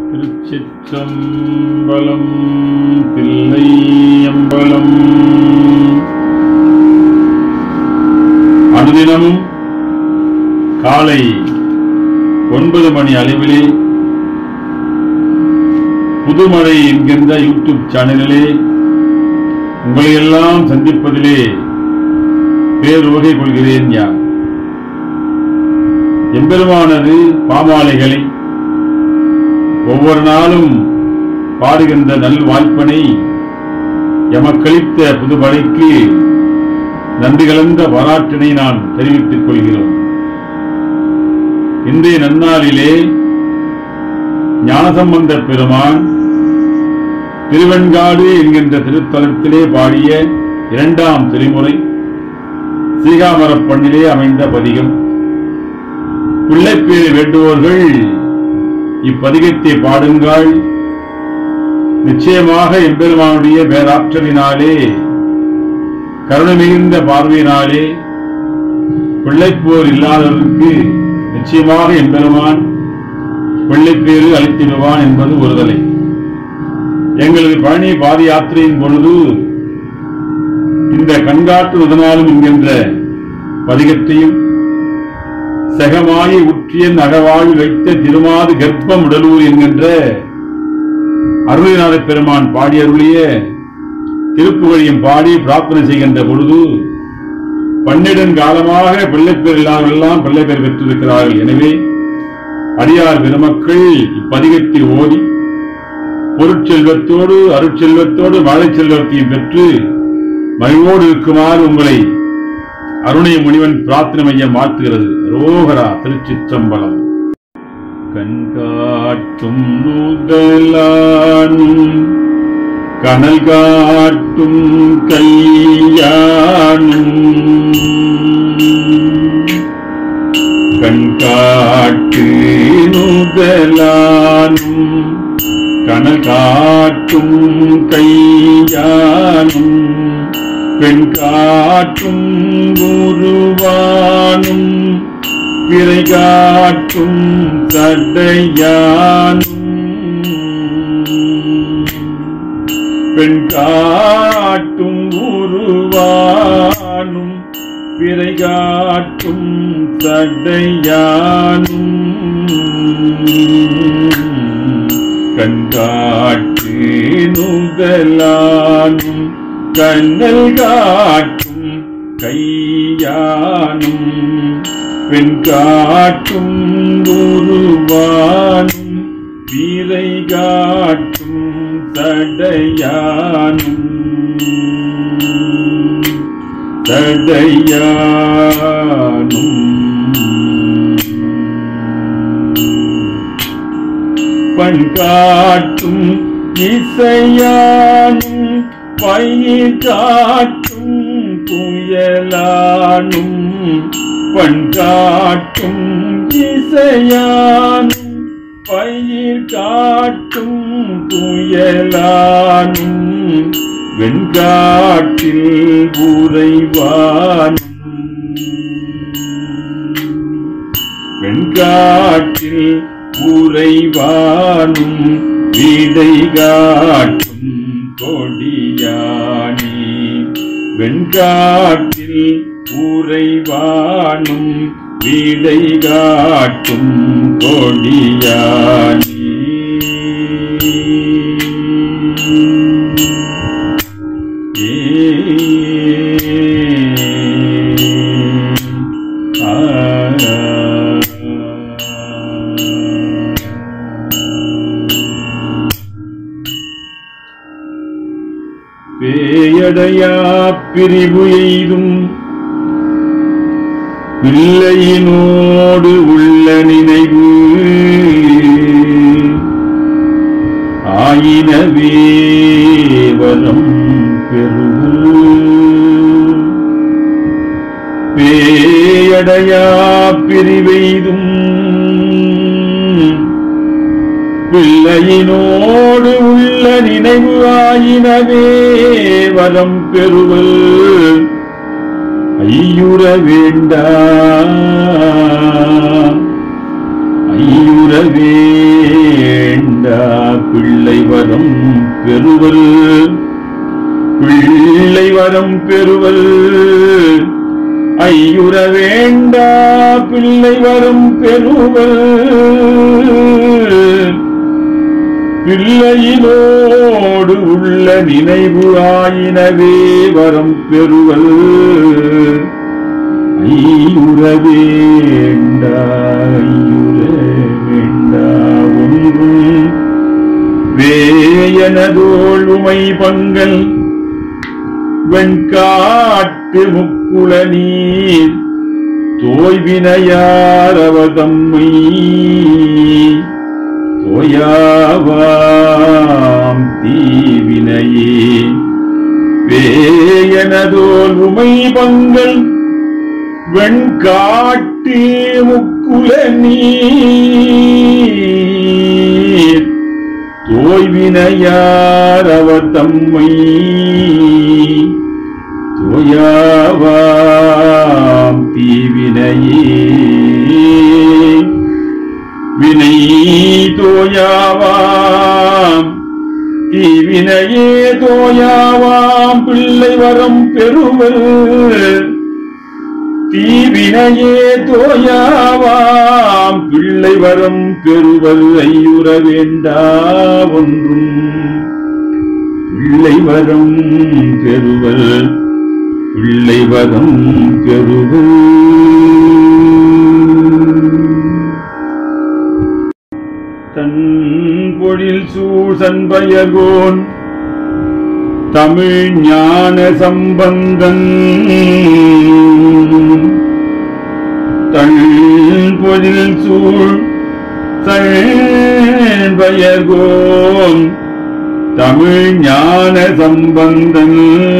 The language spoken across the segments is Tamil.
திருச்சிற்றம்பலம் தில்லை அம்பலம் அனுதினமும் காலை ஒன்பது மணி அளவிலே புதுமழை என்கின்ற யூடியூப் சேனலிலே உங்களை எல்லாம் சந்திப்பதிலே பேருவகை கொள்கிறேன் யார் எம்பெருமானது பாமாலைகளை ஒவ்வொரு நாளும் பாடுகின்ற நல் வாய்ப்பனை எமக்களித்த புதுமழைக்கு நன்றி கலந்த பாராட்டினை நான் தெரிவித்துக் கொள்கிறோம் இன்றைய நன்னாளிலே ஞானசம்பந்த பெருமான் திருவெண்காடு என்கின்ற திருத்தலத்திலே பாடிய இரண்டாம் திருமுறை சீகாமரப் பண்ணிலே அமைந்த பதிகம் பிள்ளைப்பேறு வேண்டுவோர்கள் இப்பதிகத்தை பாடுங்கள் நிச்சயமாக எம்பெருமானுடைய பேராற்றலினாலே கருணை மிகுந்த பார்வையினாலே பிள்ளைப்போர் இல்லாதவருக்கு நிச்சயமாக எம்பெருமான் பிள்ளைப்பேறு அளித்திடுவான் என்பது ஒருதலை எங்களது பழனி பாத யாத்திரையின் பொழுது இந்த கண்காட்டு உதனாலும் என்கின்ற பதிகத்தையும் செகமாயி உற்றிய நகவாழ் வைத்த திருமாது கர்ப்பம் உடலூர் என்கின்ற அருளிநாத பெருமான் பாடி அருளிய திருப்புகழியும் பாடி பிரார்த்தனை செய்கின்ற பொழுது பன்னிடங்காலமாக பிள்ளைப்பேர் இல்லாதவர்களெல்லாம் பிள்ளைப்பேர் பெற்றிருக்கிறார்கள் எனவே அடியார் பெருமக்கள் இப்பதிகத்தை ஓதி பொருட்செல்வத்தோடு அருட்செல்வத்தோடு வாழைச் செல்வத்தையும் பெற்று மகிழ்வோடு இருக்குமாறு உங்களை அருணை முனிவன் பிரார்த்தனை மையம் மாற்றுகிறது ரோகரா திருச்சிற்றம்பலம் கண்காட்டும் நூதலானும் கனல் காட்டும் கையானும் கண்காட்டு நூதலானும் கனல் காட்டும் கையானும் பெண் காட்டும் குருவானும் பிறை காட்டும் சடையானும் பெண் காட்டும் உருவானும் பிறை காட்டும் சடையானும் கண்காட்டு நுதலானும் கண்ணல் காட்டும் கையானும் பெண் காட்டும் குருவானும் வீரை காட்டும் தடையானும் தடையானும் பண்காட்டும் இசையானும் பயிர் காட்டும் புயலானும் பண்காட்டும் இசையானும் பயிர் காட்டும் புயலானும் வெண்காட்டில் உறைவானும் வெண்காட்டில் உறைவானும் வீடை காட்டும் கொடியானி வெண்காட்டில் உறைவானும் வீடை காட்டும் கொடியானி பேயடையா பிரிவு எய்தும் பிள்ளையினோடு உள்ள நினைவு ஆயினவே வரம் பெரு பேயடையா பிரிவெய்தும் பிள்ளையினோடு உள்ள நினைவு ஆயினவே வரம் பெறுவல் ஐயுற வேண்டா ஐயுற வேண்டாம் வேண்டா பிள்ளை வரம் பெறுவல் பிள்ளை வரம் பெறுவல் ஐயுற வேண்டா பிள்ளை வரம் பெறுவல் பிள்ளையினோடு உள்ள நினைவு ஆயினவே வரம் பெறுவல் ஐயுற வேண்டா ஐயுற வேண்டா ஒன்றும் வேயனதோள் உமை பங்கல் வெண்காட்டு முக்குள நீர் தோய்வினையார் அவதம்மை தோயாவாம் தீவினையே வேயனதோல் உமை பங்கல் வெண்காட்டு முக்குல நீர் தோய்வினையார் அவர் தம்மை தோயாவாம் தீவினையே வினை தோயாவாம் தீவினையே தோயாவாம் பிள்ளை வரம் பெறுவல் தீவினையே தோயாவாம் பிள்ளை வரம் பெறுவல் ஐயுற வேண்டா ஒன்றும் பிள்ளை வரம் பெறுவல் பிள்ளை வரம் பெறுவல் தன் பொழில் சூழ்சன்பயகோன் தமிழ் ஞான சம்பந்தன் தன் பொழில் சூழ் சண்பயகோன் தமிழ் ஞான சம்பந்தன்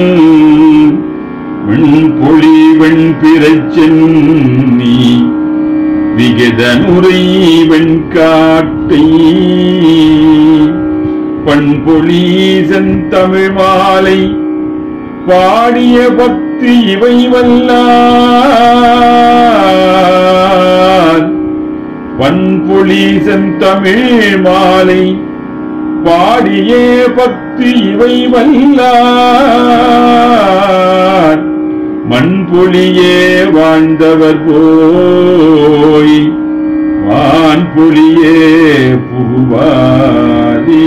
வெண்பொழி வெண்பிரச்சென்னி விகதனுரை வெண்காட்டை பண்பொழி செந்தமிழ் மாலை பாடிய பக்தி இவை வல்லார் பண்பொழி செந்தமிழ் மாலை பாடிய பக்தி இவை வல்லார் மண்புலியே வாழ்ந்தவர் போய் வான்புலியே புகுவாரே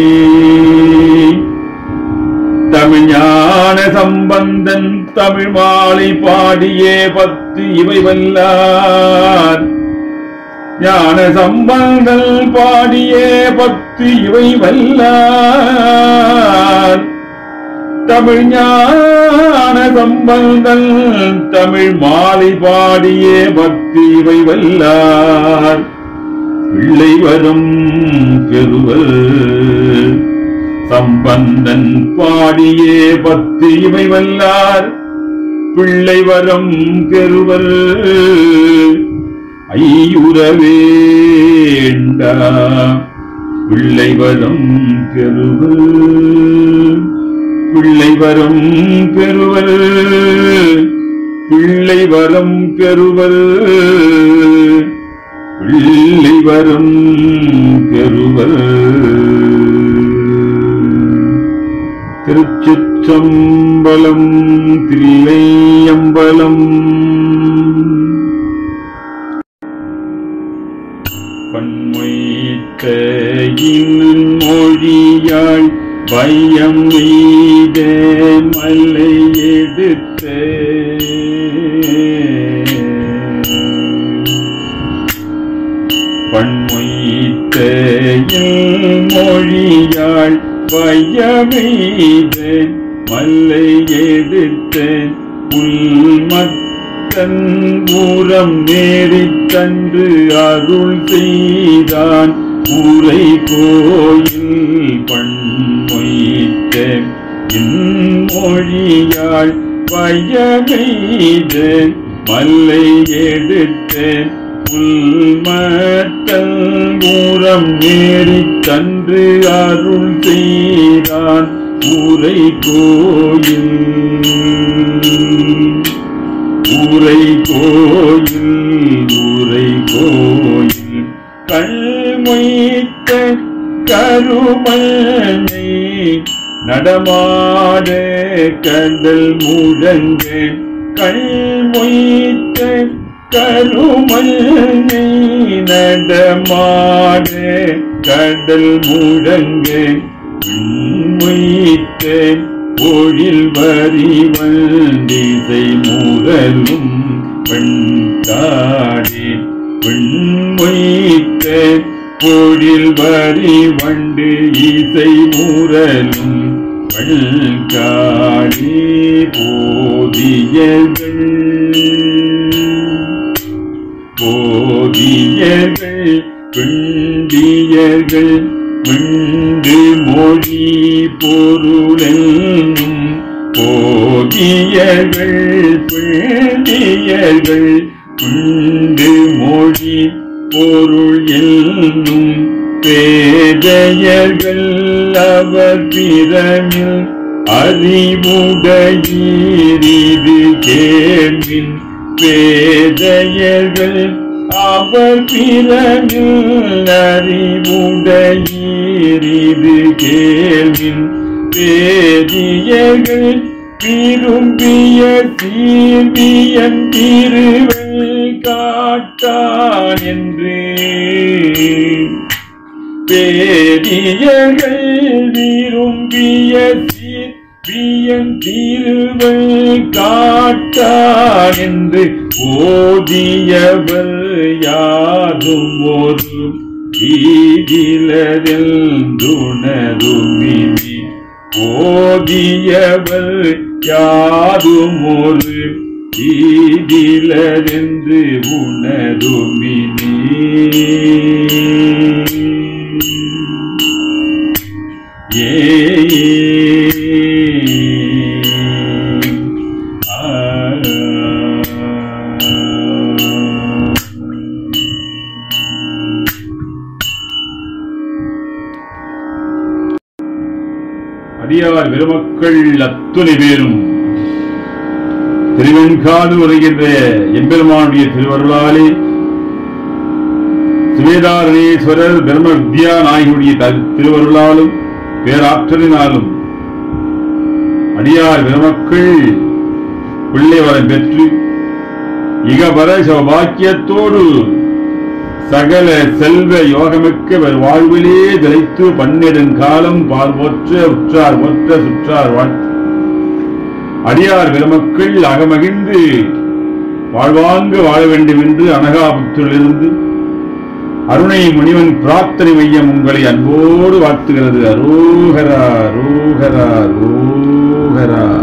தமிழ்ஞான சம்பந்தன் தமிழ் மாலை பாடியே பத்து இவை வல்லார் ஞான சம்பந்தல் பாடியே பத்து இவை வல்லார் தமிழ் ஞான சம்பந்தல் தமிழ் மாலை பாடியே பக்தி இவை வல்லார் பிள்ளை வரும் பெறுவல் சம்பந்தன் பாடியே பக்தி இவை வல்லார் பிள்ளை வரம் பெறுவல் ஐயுற வேண்டா பிள்ளை வரம் பெறுவல் பிள்ளை வரம் பெறுவல் பிள்ளை வரம் பெறுவல் பிள்ளை வரம் பெறுவல் திருச்சிற்றம்பலம் தில்லையம்பலம் பன்மொய்த்த இன்னும் மொழியாள் பையம் மீத மல்லை எடுத்த பன்மொய்த்த மொழியாள் பையமீத மல்லை எடுத்த உள்மத்தன் ஊரம் நேரித் தன்று அருள் செய்தான் ஊரை கோயில் பண்மொய்த்த இன்மொழியாள் பயமெய்த மல்லை எடுத்த உள்மத்தல் ஊரம் நேரித் தன்று அருள் செய்தான் ஊரை கோயில் ஊரை கோயில் ஊரை கோயில் கண்மொய்த்த கருமனை நடமாட கடல் முழங்க கண் மொய்த்த கருமனை நடமாட கடல் முழங்க மொய்த்த பொழில் வரி வந்திசை முரலும் பெண்காடி பெண்மொய்த்த பொழில் வரி வண்டு இசை முரலும் பெண்காடி போதியர்கள் போதியர்கள் பிண்டியர்கள் மிண்டு மொழி பொருளென்னும் போதியர்கள் பிண்டியர்கள் பிண்டு மொழி பொருள் என்னும் பேதையர்கள் அவர் பிறமில் அறிவுடையீரிது கேள்வின் பேதையர்கள் அவர் பிறமில் அறிவுடையீரிது கேள்வின் பேதியர்கள் விரும்பிய தீர்வியன் திருவள் காட்டான் என்று பேரியர்கள் விரும்பிய தீர்வியன் திருவள் காட்டான் என்று ஓதியவர் யாதும் ஒரு ஈதிலதென்றுணருமினி ஓதியவர் யாதும் ஒரு ஈதிலதென்று உணருமினி ஏ அடியார் பெருமக்கள் அத்துணை பேரும் திருவெண்காடு உரைகின்ற எம்பெருமானுடைய திருவருளாலே சுவேதாரணேஸ்வரர் பிரம்ம வித்யா நாயகியுடைய த- திருவருளாலும் பேராற்றலினாலும் அடியார் பெருமக்கள் பிள்ளை வரம் பெற்று இகபர சௌபாக்கியத்தோடு சகல செல்வ யோகமிக்க வர் வாழ்விலே திளைத்து பன்னெடுங்காலம் பால் போற்ற உற்றார் போற்ற சுற்றார் வாழ்த்து அடியார் பெருமக்கள் அகமகிழ்ந்து வாழ்வாங்கு வாழ வேண்டும் என்று அனகாபுத்திலிருந்து அருணை முனிவன் பிரார்த்தனை மையம் உங்களை அன்போடு வாழ்த்துகிறது அரோகரா ரோகரா ரோகரா